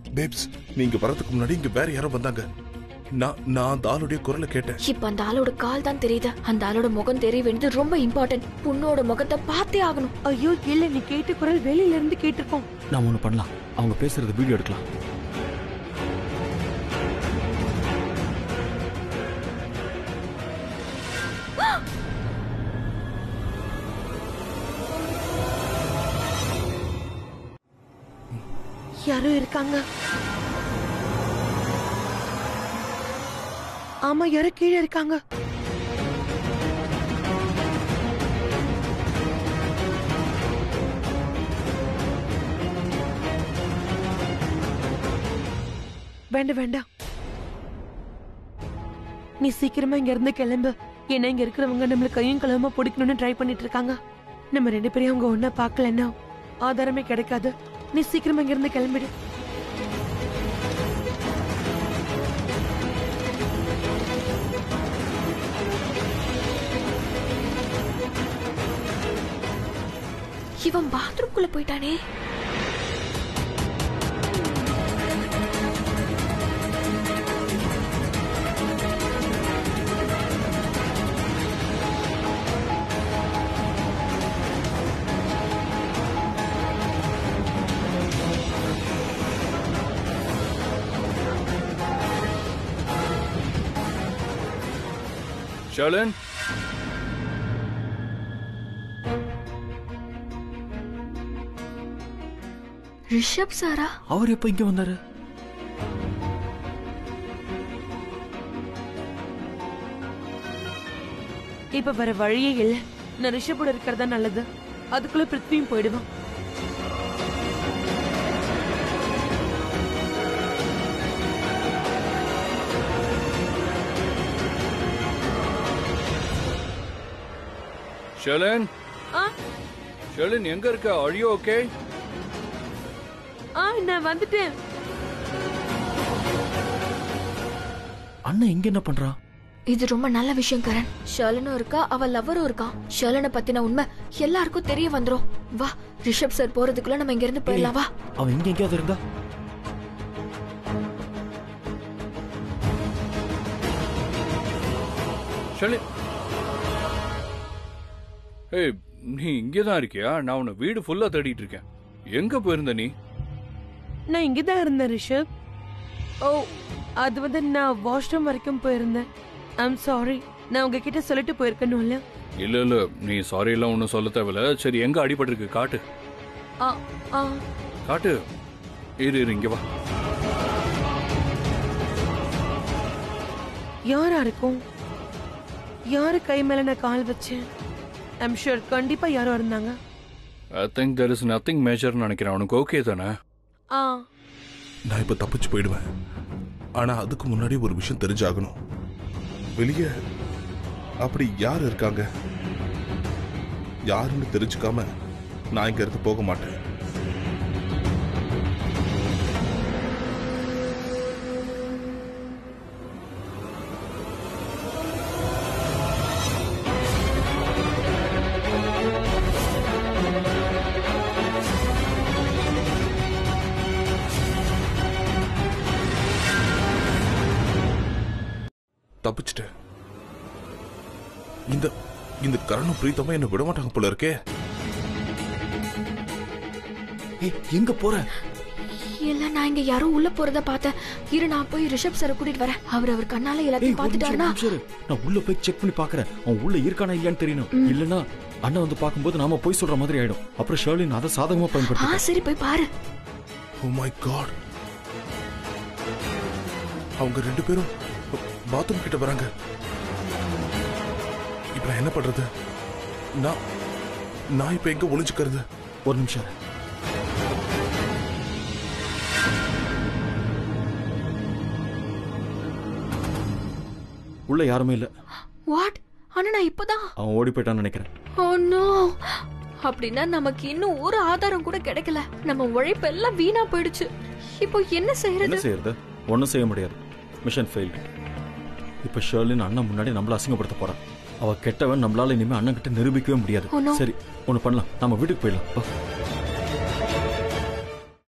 Babes நீங்க வரதுக்கு முன்னாடி இங்க வேற யாரோ வந்தாங்க நான் நான் அந்த ஆளுடைய குரலை கேட்டேன் இப்ப அந்த ஆளோட கால் தான் தெரியுது அந்த ஆளோட முகம் தெரிய வேண்டியது ரொம்ப இம்பார்ட்டன்ட் பொண்ணோட முகத்தை பார்த்தே ஆகணும் ஐயோ இல்ல நீ கேட்ட குரல் வெளியில இருந்து கேட்டிருக்கோம் நாம ஒண்ணு பண்ணலாம் அவங்க பேசுறது வீடியோ எடுக்கலாம் யாரோ இருக்காங்க ஆமா யாரோ கீழே இருக்காங்க வேண்டாம் வேண்டாம் நீ சீக்கிரமா இங்க இருந்து கிளம்பு ஏன்னா இங்க இருக்கிறவங்க நம்மள கையும் களவுமா பிடிக்கணும்னு ட்ரை பண்ணிட்டு இருக்காங்க நம்ம ரெண்டு பேரையும் அவங்க ஒன்னா பார்க்கலன்னா ஆதாரமே கிடைக்காது நீ சீக்கிரமா இங்க இருந்து கிளம்பிடு இவன் பாத்ரூம்குள்ள போயிட்டானே ஷர்லன் ரிஷப் சாரா அவர் எப்ப இங்க வந்தாரு இப்ப வேற வழியே இல்ல நான் ரிஷபோட இருக்கிறதா நல்லது அதுக்குள்ள பிருத்வியும் போயிடுவான் ஷர்லன் ஆ ஷர்லன் எங்க இருக்க அழியோ ஓகே ஆ நான் வந்துட்டேன் அண்ணன் இங்க என்ன பண்றான் இது ரொம்ப நல்ல விஷயம் கரண் ஷர்லனும் இருக்கா அவ லவரும் இருக்கா ஷர்லனை பத்தின உண்மை எல்லாருக்கும் தெரிய வந்துரும் வா ரிஷப் சார் போறதுக்குள்ள நம்ம இங்க இருந்து போயிடலாம் வா அவன் இங்க எங்கேயாவது இருந்தா ஷர்லன் ஏய் நீ இங்கே தான் இருக்கியா நான் உன்னை வீடு ஃபுல்லா தேடிட்டு இருக்கேன் எங்க போயிருந்த நீ நான் இங்கதான் இருந்தேன் ரிஷப் ஓ அது வந்து நான் வாஷ்ரூம் வரைக்கும் போயிருந்தேன் ஐம் சாரி நான் உங்ககிட்ட சொல்லிட்டு போயிருக்கணும்ல இல்ல இல்ல நீ சாரி எல்லாம் ஒன்றும் சொல்ல தேவையில்ல சரி எங்க அடிபட்டிருக்கு காட்டு ஆ ஆ காட்டு இரு இரு இங்க வா யாரா இருக்கும் யாரு கை மேல நான் கால் வச்சேன் ஐம் ஷூர் கண்டிப்பா யாரோ இருந்தாங்க I think there is nothing மேஜர்னு நினைக்கிறேன் உனக்கு ஓகே தானே ஆ நான் இப்ப தப்பிச்சு போயிடுவேன் ஆனா அதுக்கு முன்னாடி ஒரு விஷயம் தெரிஞ்சாகணும் வெளியே அப்படி யார் இருக்காங்க யாருன்னு தெரிஞ்சுக்காம நான் இங்க இருந்து போக மாட்டேன் தப்பிச்சிட்டேன் இந்த இந்த கரணும் பிரீத்தமா என்ன விட மாட்டாங்க போல இருக்கே ஏய் எங்க போற இல்ல நான் இங்க யாரோ உள்ள போறத பார்த்தேன் இரு நான் போய் ரிஷப் சாரை கூட்டிட்டு வரேன் அவர் அவர் கண்ணால ஏய் எல்லாத்தையும் ஒரு நிமிஷம், பாத்துட்டாருன்னா ஒரு நிமிஷம் இரு. நான் உள்ள போய் செக் பண்ணி பாக்குறேன் அவன் உள்ள இருக்கானா இல்லையான்னு தெரியணும் இல்லனா அண்ணன் வந்து பாக்கும்போது நாம போய் சொல்ற மாதிரி ஆயிடும் அப்புறம் ஷர்லின் அதை சாதகமா ஆ பயன்படுத்தி சரி போய் பாரு ஓ மை காட் அவங்க ரெண்டு பேரும் பாத்ரூம் கிட்ட வராங்க இப்ப நான் என்ன பண்றது நான் நான் இப்ப எங்க ஒளிஞ்சுக்கிறது ஒரு நிமிஷம் இரு. உள்ள யாருமே இல்ல வாட் ஆனா நான் இப்பதான் அவன் ஓடி போயிட்டான்னு நினைக்கிறேன் ஓ நோ அப்படின்னா நமக்கு இன்னும் ஒரு ஆதாரம் கூட கிடைக்கல நம்ம உழைப்பு எல்லாம் வீணா போயிடுச்சு இப்போ என்ன என்ன செய்யறது செய்யறது ஒன்றும் செய்ய முடியாது மிஷன் ஃபெயில்டு இப்ப ஷர்லின் அண்ணன் முன்னாடி நம்மள அசிங்கப்படுத்த போறான் அவ கெட்டவன் நம்மளால இனிமே அண்ணன் கிட்ட நிரூபிக்கவே முடியாது Oh no. சரி ஒண்ணு பண்ணலாம் நம்ம வீட்டுக்கு போயிடலாம் வா.